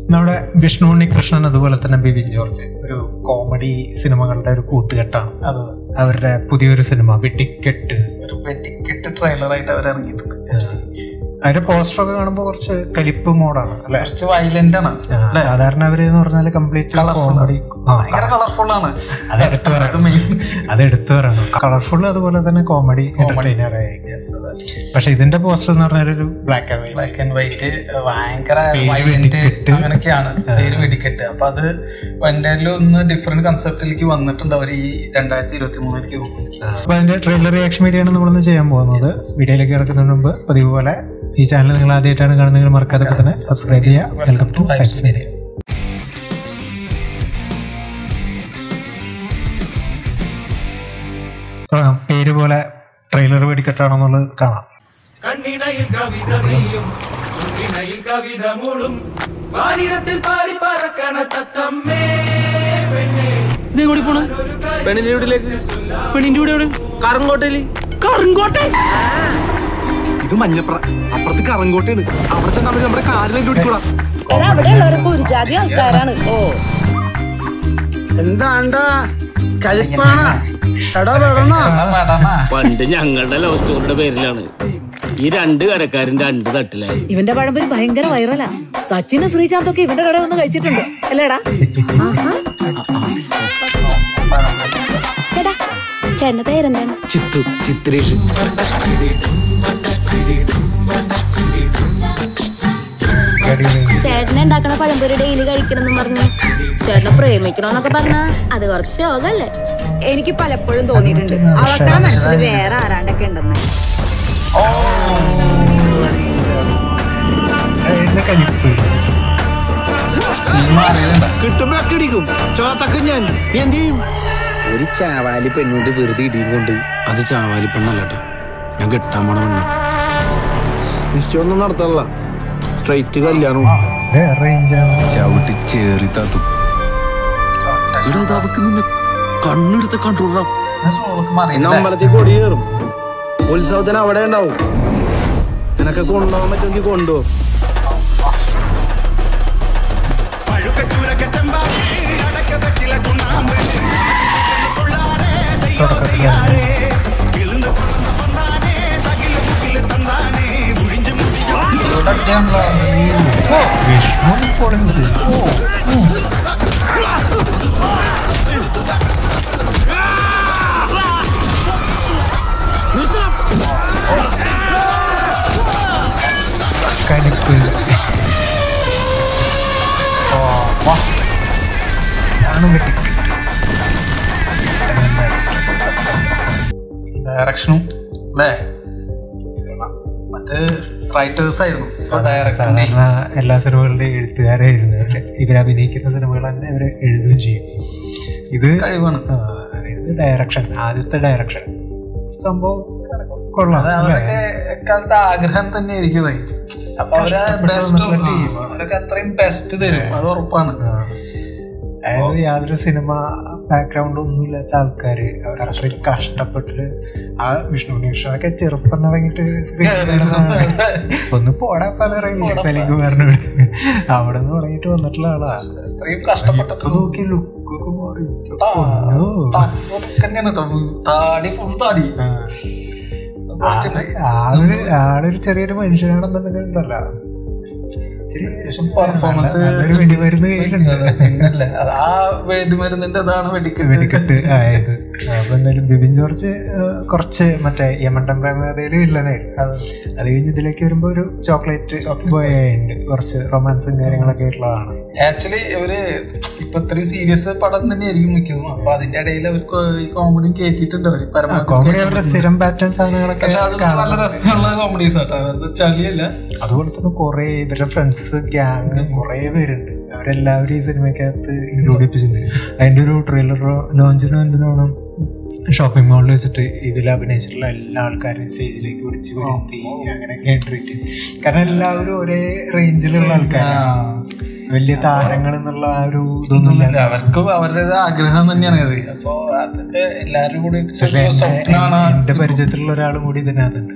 നമ്മുടെ വിഷ്ണു ഉണ്ണികൃഷ്ണൻ അതുപോലെ തന്നെ ബിബിൻ ജോർജ് ഒരു കോമഡി സിനിമകളുടെ ഒരു കൂട്ടുകെട്ടാണ് അത് അവരുടെ പുതിയൊരു സിനിമ വെട്ടിക്കെട്ട് ഒരു വെട്ടിക്കെട്ട് ട്രെയിലറായിട്ട് അവർ ഇറങ്ങിയിട്ടുണ്ട് അതിന്റെ പോസ്റ്ററൊക്കെ കാണുമ്പോൾ കുറച്ച് കലിപ്പ് മോഡാണ് അല്ലെ കുറച്ച് വയലന്റ് ആണ് സാധാരണ അവര് എന്ന് പറഞ്ഞാൽ കംപ്ലീറ്റ് കോമഡി ഭയങ്കര കളർഫുൾ ആണ് അത് എടുത്തു പറയണം അത് എടുത്തു പറയണം കളർഫുൾ അതുപോലെ തന്നെ കോമഡി എന്റർടൈനർ ആയി പക്ഷെ ഇതിന്റെ പോസ്റ്റർ എന്ന് പറഞ്ഞാൽ ഒരു black and white black and white ഭയങ്കര വയലന്റ് അങ്ങനെയൊക്കെയാണ് പേര് വെടിക്കെട്ട് അപ്പൊ അത് എന്തായാലും ഒന്ന് ഡിഫറെന്റ് കൺസെപ്റ്റിലേക്ക് വന്നിട്ടുണ്ട് അവർ ഈ രണ്ടായിരത്തി ഇരുപത്തി മൂന്നിലേക്ക് പോകുന്നത് അപ്പൊ അതിന്റെ ട്രെയിലർ റിയാക്ഷൻ വീഡിയോ ആണ് നമ്മളിന്ന് ചെയ്യാൻ പോകുന്നത് വീഡിയോയിലേക്ക് കിടക്കുന്നതിന് മുമ്പ് പതിവ് പോലെ ഈ ചാനൽ നിങ്ങൾ ആദ്യമായിട്ടാണ് കാണുന്നത് മറക്കാതെ തന്നെ സബ്സ്ക്രൈബ് ചെയ്യുക വെൽക്കം ടു മീഡിയ പേര് പോലെ ട്രെയിലർ വെടിക്കെട്ടാണെന്നുള്ളത് കാണാം കണ്ണിണയിൽ കവിത നെയ്യും ചുണ്ടിണയിൽ കവിത മൂളും വാരിടത്തിൽ പാറി പറക്കണ തത്തമ്മേ പെണ്ണേ ഇത് കൂടി പോണു പെണ്ണിന്റെ വീട്ടിലേക്ക് പെണ്ണിന്റെ വീട് എവിടെ കറങ്കോട്ടയില് കറങ്കോട്ടെ ഇത് മഞ്ഞപ്ര അപ്പുറത്ത് കറങ്കോട്ടയാണ് അവിടെ ചെന്ന് അവര് നമ്മുടെ കാലിലേക്ക് ഓടിക്കൂടാ എടാ അവിടെ ഉള്ളവരൊക്കെ ഒരു ജാതി ആൾക്കാരാണ് ഓ എന്താണ്ടാ കഴിപ്പാണ ഇടപെടണ പണ്ട് ഞങ്ങളുടെ ലവ് സ്റ്റോറിയുടെ പേരിലാണ് ഈ രണ്ട് കരക്കാരും രണ്ട് തട്ടിലായി ഇവന്റെ പഴംപൊരി ഭയങ്കര വൈറലാ സച്ചിനും ശ്രീശാന്ത് ഒക്കെ ഇവന്റെ കടയിൽ വന്ന് കഴിച്ചിട്ടുണ്ട് അല്ലേടാ ആഹാ. ചേട്ടാ ചേട്ടന്റെ പേരെന്താണ് ചിത്തു ചിത്രീഷ് ചേട്ടനെ ഉണ്ടാക്കണ പഴംപൊരി ഡെയിലി കഴിക്കണം പറഞ്ഞു ചേട്ടനെ പ്രേമിക്കണോന്നൊക്കെ പറഞ്ഞ അത് കുറച്ച് ശോകല്ലേ എനിക്ക് പലപ്പോഴും തോന്നിയിട്ടുണ്ട് അവക്കടെ മനസ്സിൽ വേറെ ആരാണ്ടൊക്കെ ഉണ്ടെന്ന് ഇന്ന് കലിപ്പ് കിട്ടുമ്പോ ഒക്കെ ഇടിക്കും ചോത്തക്കും ഞാൻ നീ എന്ത് ചെയ്യും ഒരു ചാവാലി പെണ്ണുകൊണ്ട് വെറുതെ ഇടിയും കൊണ്ട് അത് ചാവാലി പെണ്ണല്ലട്ടോ ഞാൻ കെട്ടാൻ പോണ പെണ്ണ നിശ്ചയൊന്നും നടത്തല്ല സ്ട്രൈറ്റ് കല്യാണം റേഞ്ചാണ് ചവിട്ടി ചേറി തത്തും ഇവിടെ ഇത് അവക്ക് നിന്നെ കണ്ണെടുത്ത് കണ്ടോളാം ഇന്ന് അമ്പലത്തിൽ കൊടി കയറും ഉത്സവത്തിന് അവിടെ ഉണ്ടാവും നിനക്ക് കൊണ്ടുപോകാൻ പറ്റുമെങ്കിൽ കൊണ്ടുപോകും വിഷ്ണു പൊളിഞ്ച് കലിപ്പ് ഇതാണ് വെട്ടിക്കെട്ട് ഡയറക്ഷനും അല്ലേ മറ്റ് റൈറ്റേഴ്സ് ആയിരുന്നു ഡയറക്ടറിന്റെ സാധാരണ എല്ലാ സിനിമകളുടെയും എഴുത്തുകാരായിരുന്നു ഇവര്. ഇവര് അഭിനയിക്കുന്ന സിനിമകൾ തന്നെ ഇവര് എഴുതുകയും ചെയ്യും ഇത് കഴിവാണ് ആ, ഇത് ഡയറക്ഷൻ ആദ്യത്തെ ഡയറക്ഷൻ സംഭവം കൊള്ളാം അത് അല്ലേ? അവരൊക്കെ എക്കാലത്തെ ആഗ്രഹം തന്നെ ആയിരിക്കും ഇത്. അപ്പൊ അവരെ ബെസ്റ്റ് അവരൊക്കെ അത്രയും ബെസ്റ്റ് തരും അത് ഉറപ്പാണ് ആ. അതായത് യാതൊരു സിനിമ ബാക്ക്ഗ്രൗണ്ട് ഒന്നും ഇല്ലാത്ത ആൾക്കാര് അവർ അത്രയും കഷ്ടപ്പെട്ടിട്ട് ആ വിഷ്ണു കൃഷ്ണനൊക്കെ ചെറുപ്പം തുടങ്ങിയിട്ട് ഒന്ന് പോടാ പല സലിംഗ് പറഞ്ഞോട് അവിടെ നിന്ന് തുടങ്ങിയിട്ട് വന്നിട്ടുള്ള ആളാ അത്രയും കഷ്ടപ്പെട്ട ഇപ്പൊ നോക്കി ലുക്കൊക്കെ മാറി ആ, പൊന്നോ. tough look തന്നെയാണ് ട്ടോ. താടി ഫുൾ താടി ആ. ആ- ആളൊരു ആളൊരു ചെറിയൊരു മനുഷ്യനാണെന്നുണ്ടെങ്കിൽ ഉണ്ടല്ലോ ഇത്തിരി അത്യാവശ്യം പെർഫോമൻസ് നല്ലൊരു വെടിമരുന്ന് കയ്യിലുണ്ട് പിന്നല്ല അത് ആ വെടിമരുന്നിന്റെ അതാണ് വെടിക്കെട്ട് വെടിക്കെട്ട് ആയത് അപ്പൊ എന്തായാലും ബിബിൻ ജോർജ് ആ, കുറച്ച് മറ്റേ യമണ്ടൻ പ്രേമകഥയില് വില്ലനായിരുന്നു അത് കഴിഞ്ഞ് ഇതിലേക്ക് വരുമ്പോ ഒരു ചോക്ലേറ്റ് ബോയ് ഉണ്ട് കുറച്ച് റൊമാൻസും കാര്യങ്ങളൊക്കെ ആയിട്ടുള്ളതാണ് ആക്ച്വലി ഇവര് ഇപ്പൊ ഇത്രയും സീരിയസ് പടം തന്നെയായിരിക്കും മിക്കതും അപ്പൊ അതിന്റെ ഇടയിൽ അവർക്ക് ഈ കോമഡിയും കയറ്റിയിട്ടുണ്ട് അവര് പരമാവധി കോമഡി അവരുടെ സ്ഥിരം പാറ്റേൺ സാധനങ്ങളൊക്കെ പക്ഷെ അത് നല്ല രസമുള്ള കോമഡീസ് ആട്ടോ വെറുതെ ചളിയല്ല അതുപോലെ തന്നെ കുറെ ഇവരുടെ ഫ്രണ്ട്സ് ഗ്യാങ് കുറെ പേരുണ്ട് അവരെല്ലാവരും ഈ സിനിമയ്ക്കകത്ത് ഇൻക്ലൂഡ് ചെയ്യിപ്പിച്ചിട്ടുണ്ട് അതിന്റെ ഒരു ട്രെയിലർ ലോഞ്ചിന് എന്തിനാണ് ഷോപ്പിംഗ് മാളിൽ വെച്ചിട്ട് ഇതിൽ അഭിനയിച്ചിട്ടുള്ള എല്ലാ ആൾക്കാരെയും സ്റ്റേജിലേക്ക് വിളിച്ച് വരുത്തി അങ്ങനെയൊക്കെ ട്രീറ്റ് ചെയ്യും കാരണം എല്ലാവരും ഒരേ റേഞ്ചിലുള്ള ആൾക്കാരാണ് വലിയ താരങ്ങൾ എന്നുള്ള ആ ഒരു ഇതൊന്നും ഇല്ല, അവർക്ക് അവരുടെ ഒരു ആഗ്രഹം തന്നെയാണ് ഇത് അപ്പൊ അതൊക്കെ എല്ലാരും കൂടി പക്ഷേ ഒരു സ്വപ്നമാണ് എന്റെ പരിചയത്തിലുള്ള ഒരാളും കൂടി ഇതിനകത്തുണ്ട്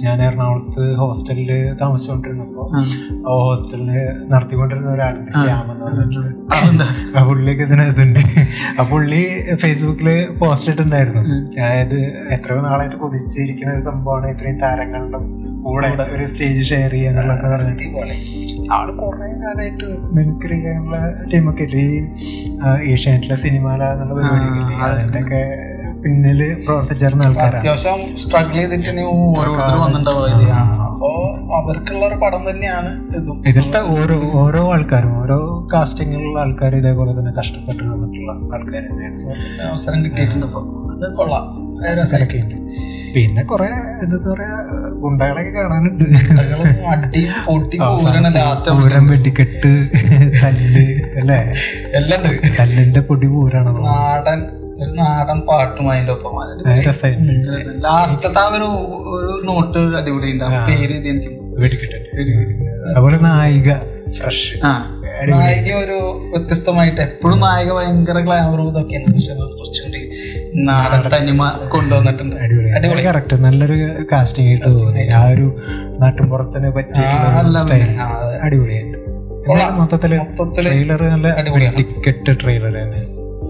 ഞാൻ എറണാകുളത്ത് ഹോസ്റ്റലിൽ താമസിച്ചുകൊണ്ടിരുന്നപ്പോൾ ആ ഹോസ്റ്റലില് നടത്തിക്കൊണ്ടിരുന്ന ഒരാളുണ്ട് ശ്യാം എന്ന് പറഞ്ഞിട്ട് ആ പുള്ളിയൊക്കെ ഇതിനകത്തുണ്ട് ആ പുള്ളി ഫേസ്ബുക്കില് പോസ്റ്റ് ഇട്ടുണ്ടായിരുന്നു അതായത് എത്രയോ നാളായിട്ട് കൊതിച്ചിരിക്കുന്ന ഒരു സംഭവമാണ് ഇത്രയും താരങ്ങളുടെ കൂടെ ഒരു സ്റ്റേജ് ഷെയർ ചെയ്യാന്നുള്ളതൊക്കെ പറഞ്ഞിട്ട് ആള് കുറെ കാലമായിട്ട് മിമിക്രി ചെയ്യാനുള്ള ടീമൊക്കെ ഇട്ട് ഈ ആ, ഏഷ്യാനെറ്റിലെ സിനിമാല എന്നുള്ള പരിപാടിയൊക്കെ ഇല്ലേ അതിന്റെ ഒക്കെ പിന്നില് പ്രവർത്തിച്ചിരുന്ന ആൾക്കാരാണ് അത്യാവശ്യം സ്ട്രഗിൾ ചെയ്തിട്ട് ഇനി ഓരോരുത്തർ വന്നിട്ടുണ്ടാവില്ല അപ്പോ അവർക്കുള്ള ഒരു പടം തന്നെയാണ് ഇതും ഇതിലത്തെ ഓരോ ഓരോ ആൾക്കാരും ഓരോ കാസ്റ്റിങ്ങിലുള്ള ആൾക്കാർ ഇതേപോലെ തന്നെ കഷ്ടപ്പെട്ട് വന്നിട്ടുള്ള ആൾക്കാർ തന്നെയാണ് അവസരം കിട്ടിയിട്ടുണ്ട് ഇപ്പൊ അത് കൊള്ളാം അത് രസമായി അതൊക്കെ ഉണ്ട് പിന്നെ കുറെ എന്താ പറയാ ഗുണ്ടകളൊക്കെ കാണാനുണ്ട് അടി പൊട്ടി പൂരണ ലാസ്റ്റ് പൂരം വെട്ടിക്കെട്ട് തല്ല് അല്ലേ എല്ലാം ഉണ്ട് തല്ലിന്റെ പൊടി പൂരാണ് നാടൻ ഒരു നാടൻ പാട്ടും അതിന്റെ ഒപ്പം രസമായിട്ടുണ്ട് ലാസ്റ്റത്തെ ആ ഒരു ഒരു നോട്ട് അടിപൊളി ഉണ്ടാവും പേര് ഇത് എനിക്ക് വെടിക്കെട്ട് അതുപോലെ നായിക ഫ്രഷ് ആ നായിക ഒരു വ്യത്യസ്തമായിട്ട് എപ്പോഴും നായിക ഭയങ്കര ഗ്ലാമറും ഇതൊക്കെയാണ് പക്ഷെ അത് കുറച്ചുകൂടി നാടൻ തനിമ കൊണ്ടുവന്നിട്ടുണ്ട് അടിപൊളി കറക്റ്റ് നല്ലൊരു കാസ്റ്റിംഗ് ആയിട്ട് തോന്നി ആ ഒരു നാട്ടിൻപുറത്തിന് പറ്റിയിട്ടുള്ള സ്റ്റൈൽ അടിപൊളിയായിട്ട് എന്തായാലും മൊത്തത്തില് ട്രെയിലർ നല്ല ടിക്കറ്റ് ട്രെയിലർ തന്നെ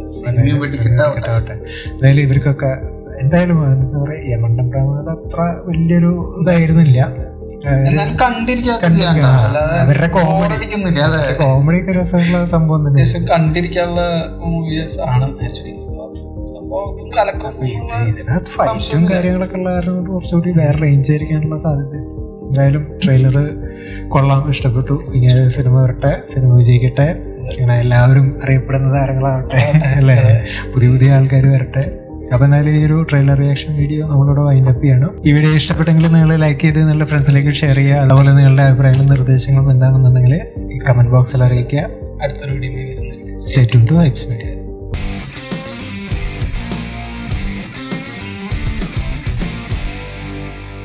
എന്തായാലും ഇവർക്കൊക്കെ എന്തായാലും എന്താ പറയാ യമണ്ടൻ പ്രമാദ അത്ര വലിയൊരു ഇതായിരുന്നില്ല എന്നാലും കണ്ടിരിക്കാൻ അവരുടെ കോമഡി അടിക്കുന്നില്ല അതെ കോമഡി ഒക്കെ രസമുള്ള സംഭവം തന്നെ അത്യാവശ്യം കണ്ടിരിക്കാനുള്ള മൂവീസ് ആണ് ആക്ച്വലി സംഭവം കലക്കും ഇതിനകത്ത് ഫൈറ്റും കാര്യങ്ങളൊക്കെ ഉള്ള കാരണം കൊണ്ട് കുറച്ചുകൂടി വേറെ റേഞ്ച് ആയിരിക്കാനുള്ള സാധ്യത എന്തായാലും ട്രെയിലർ കൊള്ളാം ഇഷ്ടപ്പെട്ടു ഇനി അത് സിനിമ വരട്ടെ സിനിമ വിജയിക്കട്ടെ ഇങ്ങനെ എല്ലാവരും അറിയപ്പെടുന്ന താരങ്ങളാവട്ടെ അല്ലേ പുതിയ പുതിയ ആൾക്കാർ വരട്ടെ അപ്പൊ എന്തായാലും ഈ ഒരു ട്രെയിലർ റിയാക്ഷൻ വീഡിയോ നമ്മളിവിടെ വൈൻഡപ്പ് ചെയ്യണം ഈ വീഡിയോ ഇഷ്ടപ്പെട്ടെങ്കിൽ നിങ്ങൾ ലൈക്ക് ചെയ്ത് നിങ്ങളുടെ ഫ്രണ്ട്സിലേക്ക് ഷെയർ ചെയ്യുക അതുപോലെ നിങ്ങളുടെ അഭിപ്രായങ്ങളും നിർദ്ദേശങ്ങളും എന്താണെന്നുണ്ടെങ്കിൽ ഈ കമന്റ് ബോക്സിൽ അറിയിക്കുക അടുത്തൊരു വീഡിയോ വരുന്നത് സ്റ്റേ ടു വൈബ്സ് മീഡിയ